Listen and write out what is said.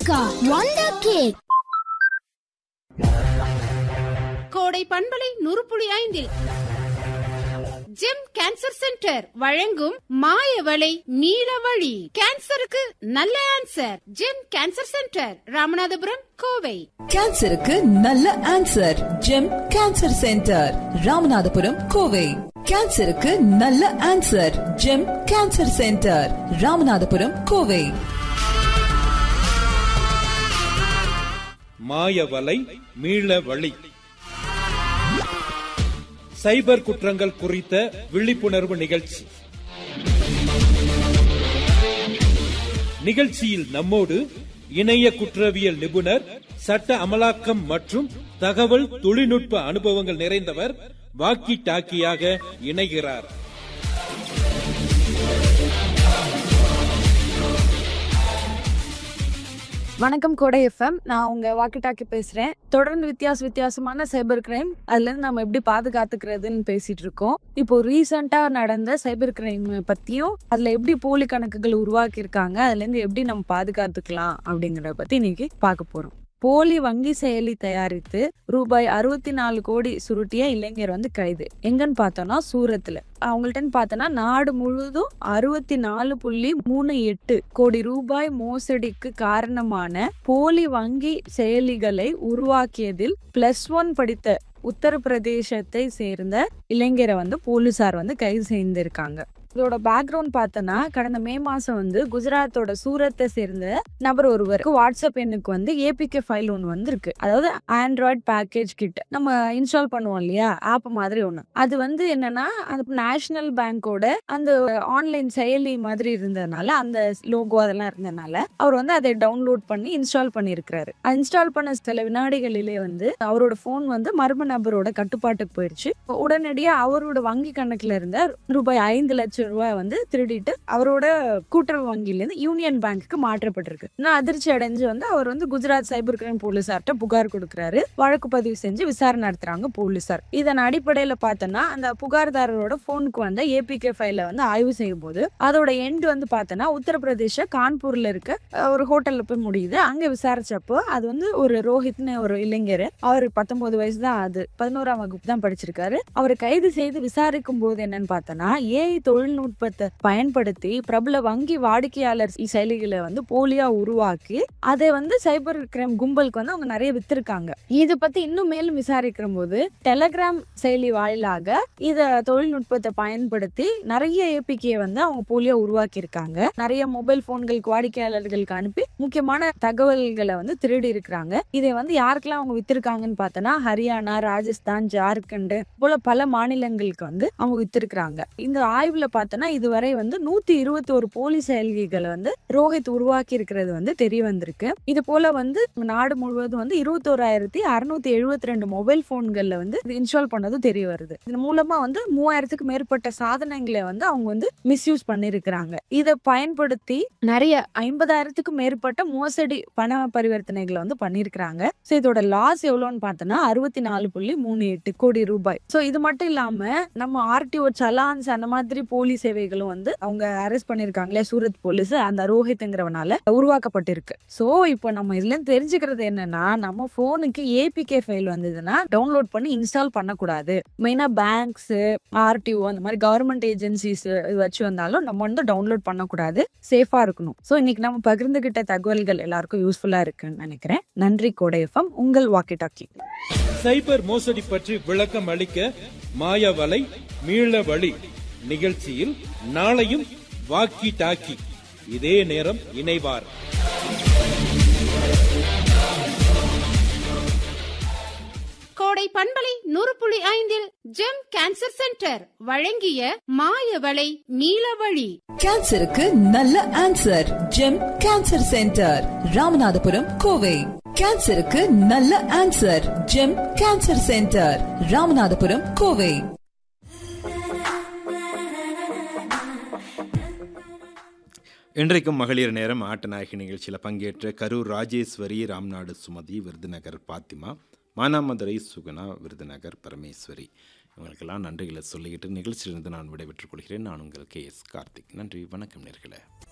Milkha wonder cake கோடை பண்பலை நுறுப்புளி ஐந்தில் ஜெம் கேன்சர் சென்டர் வழங்கும் மாயவளை நீலவழி கேன்சருக்கு நல்ல answer Gem cancer centre Ramanathapuram Kovai கேன்சருக்கு நல்ல answer Gem cancer centre Ramanathapuram Kovai கேன்சருக்கு நல்ல answer Gem cancer centre Ramanathapuram Kovai மாயவலை மீள வழி சைபர் குற்றங்கள் குறித்த விழிப்புணர்வு நிகழ்ச்சி நிகழ்ச்சியில் நம்மோடு இணைய குற்றவியல் நிபுணர் சட்ட அமலாக்கம் மற்றும் தகவல் தொழில்நுட்ப அனுபவங்கள் நிறைந்தவர் வாக்கி டாக்கியாக இணைகிறார் வணக்கம் கோடை எஃப்எம் நான் உங்க வாக்கி டாக்கி பேசுறேன் தொடர்ந்து வித்தியாச வித்தியாசமான சைபர் கிரைம் அதுல இருந்து நம்ம எப்படி பாதுகாத்துக்கிறதுன்னு பேசிட்டு இருக்கோம் இப்போ ரீசெண்டா நடந்த சைபர் கிரைம் பத்தியும் அதுல எப்படி போலி கணக்குகள் உருவாக்கி இருக்காங்க அதுல இருந்து எப்படி நம்ம பாதுகாத்துக்கலாம் அப்படிங்கறத பத்தி இன்னைக்கு பார்க்க போறோம் போலி வங்கி செயலி தயாரித்து ரூபாய் அறுபத்தி நாலு கோடி சுருட்டிய இளைஞர் வந்து கைது எங்கன்னு பார்த்தோம்னா சூரத்துல அவங்கள்ட்ட பார்த்தோன்னா நாடு முழுவதும் அறுபத்தி நாலு புள்ளி மூணு எட்டு கோடி ரூபாய் மோசடிக்கு காரணமான போலி வங்கி செயலிகளை உருவாக்கியதில் பிளஸ் ஒன் படித்த உத்தரப்பிரதேசத்தை சேர்ந்த இளைஞரை வந்து போலீசார் வந்து கைது செய்திருக்காங்க இதோட பேக்ரவுண்ட் பார்த்தோன்னா கடந்த மே மாசம் வந்து குஜராத்தோட சூரத்தை சேர்ந்த நபர் ஒருவருக்கு வாட்ஸ்அப் எண்ணுக்கு வந்து ஏபிகே ஃபைல் ஒன்று வந்திருக்கு அதாவது ஆண்ட்ராய்ட் பேக்கேஜ் கிட் நம்ம இன்ஸ்டால் பண்ணுவோம் இல்லையா ஆப் மாதிரி ஒன்று அது வந்து என்னன்னா அது நேஷனல் பேங்கோட அந்த ஆன்லைன் செயலி மாதிரி இருந்ததுனால அந்த லோகோ அதெல்லாம் இருந்ததுனால அவர் வந்து அதை டவுன்லோட் பண்ணி இன்ஸ்டால் பண்ணியிருக்கிறாரு இன்ஸ்டால் பண்ண சில வினாடிகளிலே வந்து அவரோட ஃபோன் வந்து மர்ம நபரோட கட்டுப்பாட்டுக்கு போயிடுச்சு உடனடியாக அவரோட வங்கி கணக்குல இருந்த ரூபாய் ஐந்து லட்சம் ரூபாய் வந்து திருடிட்டு அவரோட கூட்டுறவு வங்கியிலேருந்து யூனியன் பேங்க்குக்கு மாற்றப்பட்டிருக்கு இன்னும் அதிர்ச்சி அடைஞ்சு வந்து அவர் வந்து குஜராத் சைபர் கிரைம் போலீசார்ட்ட புகார் கொடுக்குறாரு வழக்கு பதிவு செஞ்சு விசாரணை நடத்துறாங்க போலீசார் இதன் அடிப்படையில பார்த்தோன்னா அந்த புகார்தாரரோட போனுக்கு வந்த ஏபிகே ஃபைல வந்து ஆய்வு செய்யும் போது அதோட எண்ட் வந்து பார்த்தோன்னா உத்தரப்பிரதேச கான்பூர்ல இருக்க அஹ், ஒரு ஹோட்டல்ல போய் முடியுது அங்க விசாரிச்சப்போ அது வந்து ஒரு ரோஹித்னு ஒரு இளைஞர் அவர் பத்தொன்பது வயசு தான் அது பதினோராம் வகுப்பு தான் படிச்சிருக்காரு அவரை கைது செய்து விசாரிக்கும் போது என்னன்னு பார்த்தோன்னா ஏஐ தொழில்நுட்பத்தை பயன்படுத்தி பிரபல வங்கி வாடிக்கையாளர் செயலிகளை வந்து போலியா உருவாக்கி அதை வந்து சைபர் கிரைம் கும்பலுக்கு வந்து அவங்க நிறைய வித்திருக்காங்க இதை பத்தி இன்னும் மேலும் விசாரிக்கிற போது டெலகிராம் செயலி வாயிலாக இத தொழில்நுட்பத்தை பயன்படுத்தி நிறைய ஏபிகே வந்து அவங்க போலியா உருவாக்கி இருக்காங்க நிறைய மொபைல் போன்களுக்கு வாடிக்கையாளர்களுக்கு அனுப்பி முக்கியமான தகவல்களை வந்து திருடி இருக்கிறாங்க இதை வந்து யாருக்கெல்லாம் அவங்க வித்திருக்காங்கன்னு பார்த்தோன்னா ஹரியானா ராஜஸ்தான் ஜார்க்கண்ட் போல பல மாநிலங்களுக்கு வந்து அவங்க வித்திருக்கிறாங்க இந்த ஆய்வுல பார்த்தோன்னா இதுவரை வந்து நூத்தி இருபத்தி ஒரு போலி செயலிகளை வந்து ரோஹித் உருவாக்கி இருக்கிறது வந்து தெரிய வந்திருக்கு இது போல வந்து நாடு முழுவதும் வந்து இருபத்தோராயிரத்தி அறுநூத்தி எழுபத்தி ரெண்டு மொபைல் போன்கள்ல வந்து இன்ஸ்டால் பண்ணதும் தெரிய வருது இதன் மூலமா வந்து மூவாயிரத்துக்கு மேற்பட்ட சாதனங்களை வந்து அவங்க வந்து மிஸ்யூஸ் பண்ணிருக்கிறாங்க இதை பயன்படுத்தி நிறைய ஐம்பதாயிரத்துக்கும் மேற்பட்ட மோசடி பண பரிவர்த்தனைகளை வந்து பண்ணிருக்கிறாங்க ஸோ இதோட லாஸ் எவ்வளோன்னு பார்த்தோன்னா அறுபத்தி நாலு புள்ளி மூணு எட்டு கோடி ரூபாய் ஸோ இது மட்டும் இல்லாம நம்ம ஆர்டிஓ சலான்ஸ் அந்த மாதிரி போலி சேவைகளும் வந்து அவங்க அரெஸ்ட் பண்ணிருக்காங்களே சூரத் போலீஸ் அந்த ரோஹித்ங்கிறவனால உருவாக்கப்பட்டிருக்கு ஸோ இப்போ நம்ம இதுல இருந்து தெரிஞ்சுக்கிறது என்னன்னா நம்ம போனுக்கு ஏபிகே ஃபைல் வந்ததுன்னா டவுன்லோட் பண்ணி இன்ஸ்டால் பண்ணக்கூடாது மெயினா பேங்க்ஸ் ஆர்டிஓ அந்த மாதிரி கவர்மெண்ட் ஏஜென்சிஸ் வச்சு வந்தாலும் நம்ம வந்து டவுன்லோட் பண்ணக்கூடாது சேஃபா இருக்கணும் ஸோ இன்னைக்கு நம்ம பகிர்ந்துகிட்ட தகவல்கள் எல்லாருக்கும் யூஸ்ஃபுல்லா இருக்குன்னு நினைக்கிறேன் நன்றி கோடை எஃப்எம் உங்கள் வாக்கி டாக்கி சைபர் மோசடி பற்றி விளக்கம் அளிக்க மாயவலை மீள வழி நிகழ்ச்சியில் நாளையும் வாக்கி டாக்கி இதே நேரம் இணைவார் கோடை பண்பலை நுறுப்புளி ஐந்தில் ஜெம் கேன்சர் சென்டர் வழங்கிய மாயவளை நீலவழி கேன்சருக்கு நல்ல answer Gem cancer centre Ramanathapuram Kovai கேன்சருக்கு நல்ல answer Gem cancer centre Ramanathapuram Kovai இன்றைக்கும் மகளிர் நேரம் ஆட்டநாயகி நிகழ்ச்சியில் பங்கேற்ற கரூர் ராஜேஸ்வரி ராம்நாடு சுமதி விருதுநகர் பாத்திமா மானாமதுரை சுகுணா விருதுநகர் பரமேஸ்வரி இவங்களுக்கெல்லாம் நன்றிகளை சொல்லிக்கிட்டு நிகழ்ச்சியிலிருந்து நான் விடைபெற்றுக் கொள்கிறேன் நான் உங்கள் கே எஸ் கார்த்திக் நன்றி வணக்கம் நேர்களே